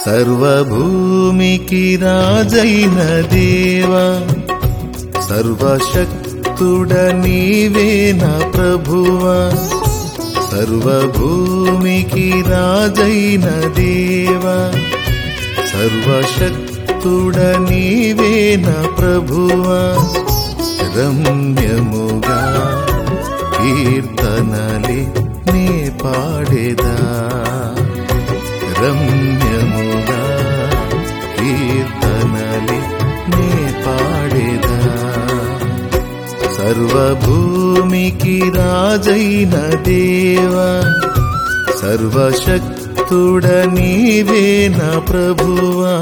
సర్వభూమికి రాజైన దేవా సర్వశక్తుడ నీవే నా ప్రభువా సర్వభూమికి రాజైన దేవా సర్వశక్తుడ నీవే నా ప్రభువా రమ్యముగా కీర్తనలే నే పాడేదా రమ్యముగా కీర్తనలే నే పాడేదా సర్వభూమికి రాజైన దేవా సర్వశక్తుడ నీవే నా ప్రభువా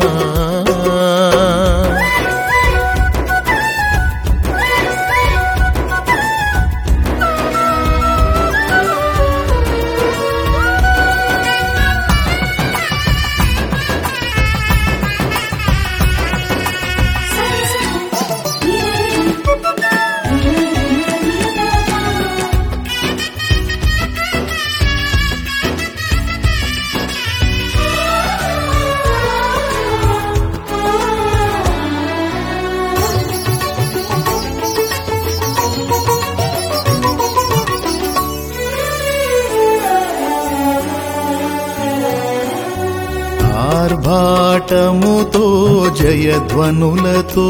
ఆర్భాటముతో జయధ్వనులతో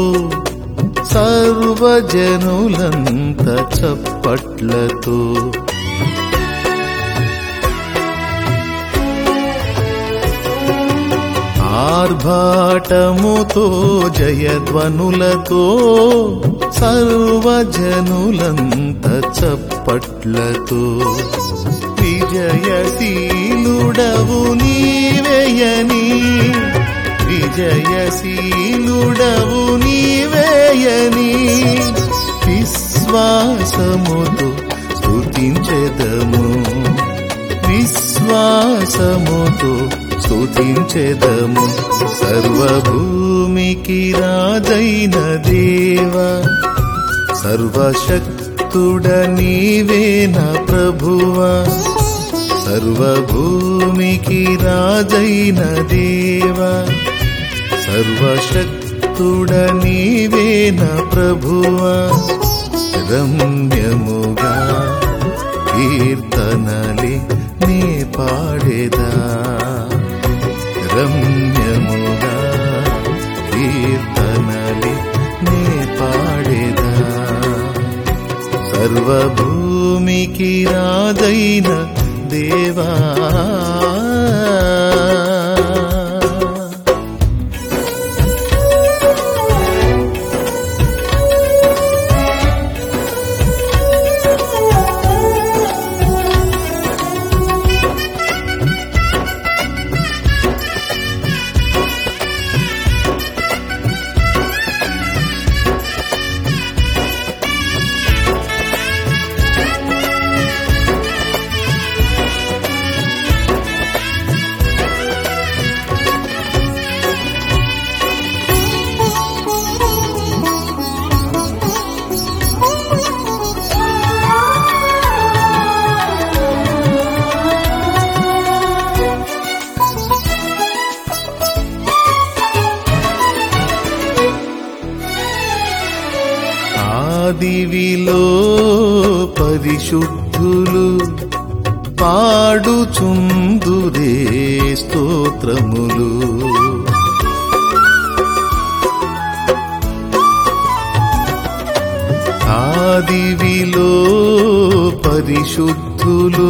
సర్వజనులంత చప్పట్లతో ఆర్భాటముతో జయధ్వనులతో సర్వజనులంత చప్పట్లతో విజయశీలుడవు నీవేయని విజయశీలుడవు నీవేయని విశ్వాసముతో స్తుతించెదము విశ్వాసముతో స్తుతించెదము సర్వభూమికి రాజైన దేవా సర్వశక్తుడ నీవే నా ప్రభువా సర్వభూమికి రాజైన దేవా సర్వశక్తుడ నీవే నా ప్రభువా రమ్యముగా కీర్తనలే నే పాడేదా రమ్యముగా కీర్తనలే నే పాడేదా సర్వభూమికి రాజైన దేవా ఆదివిలో పరిశుద్ధులు పాడుచుందురే స్తోత్రములు ఆదివిలో పరిశుద్ధులు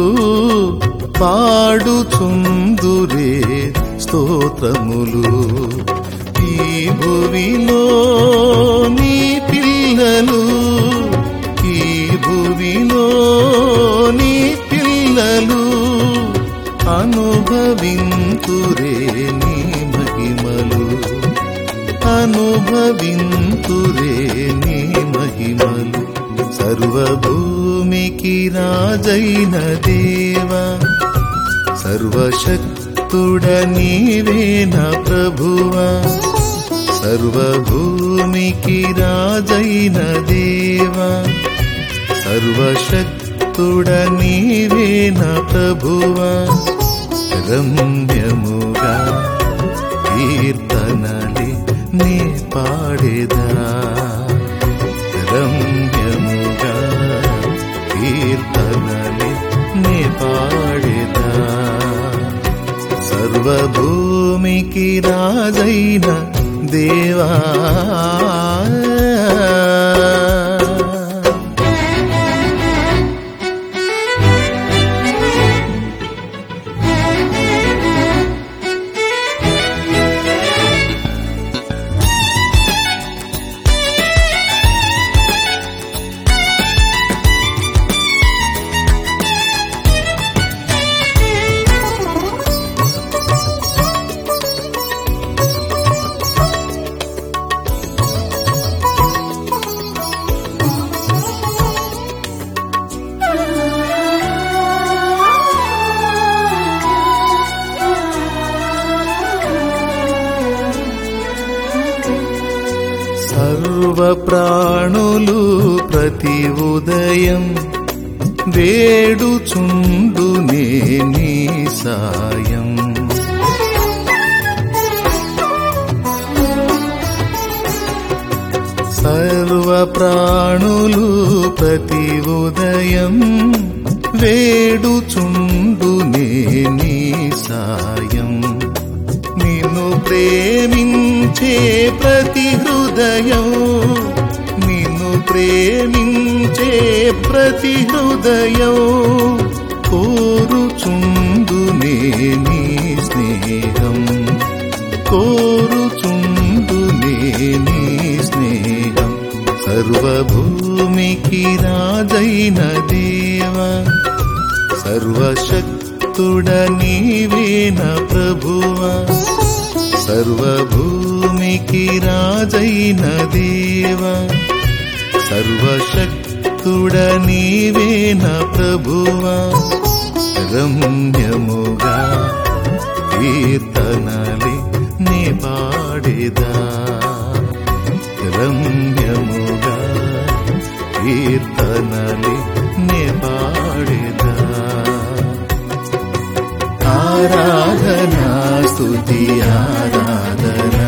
పాడుచుందురే స్తోత్రములు ఈ భువిలో నీ పిల్లలు ఈ భువిలో నీ పిల్లలు అనుభవింతురే నీ మహిమలు అనుభవింతురే నీ మహిమలు సర్వభూమికి రాజైన దేవా సర్వశక్తుడ నీవే నా ప్రభువా సర్వభూమికి రాజైన దేవా సర్వశక్తుడ నీవే నా ప్రభువా రమ్యముగా కీర్తనలే నే పాడేదా రమ్యముగా కీర్తనలే నే పాడేదా సర్వభూమికి రాజైన దేవా సర్వ ప్రాణులు ప్రతి ఉదయం వేడుచుండు నీ సాయం సర్వ ప్రాణులు ప్రతి ఉదయం వేడుచుండు నీ సాయం నిన్ను ప్రేమించే ప్రతి హృదయం నిన్ను ప్రేమించే ప్రతి హృదయం కోరుచుండు నీ స్నేహం కోరుచుండు నీ స్నేహం సర్వభూమికి రాజైన దేవ సర్వశక్తుడ నీవేన ప్రభువా సర్వభూమికి రాజైన దేవ సర్వశక్తుడ నీవేన ప్రభువా రమ్యముగా కీర్తనలే నే పాడేదా రమ్యముగా కీర్తనలే నే పాడేదా ఆరాధనా స్తుతి ఆరాధనా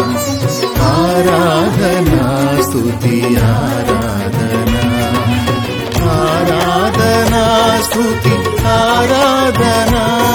ఆరాధనా స్తుతి ఆరాధనా ఆరాధనా స్తుతి ఆరాధనా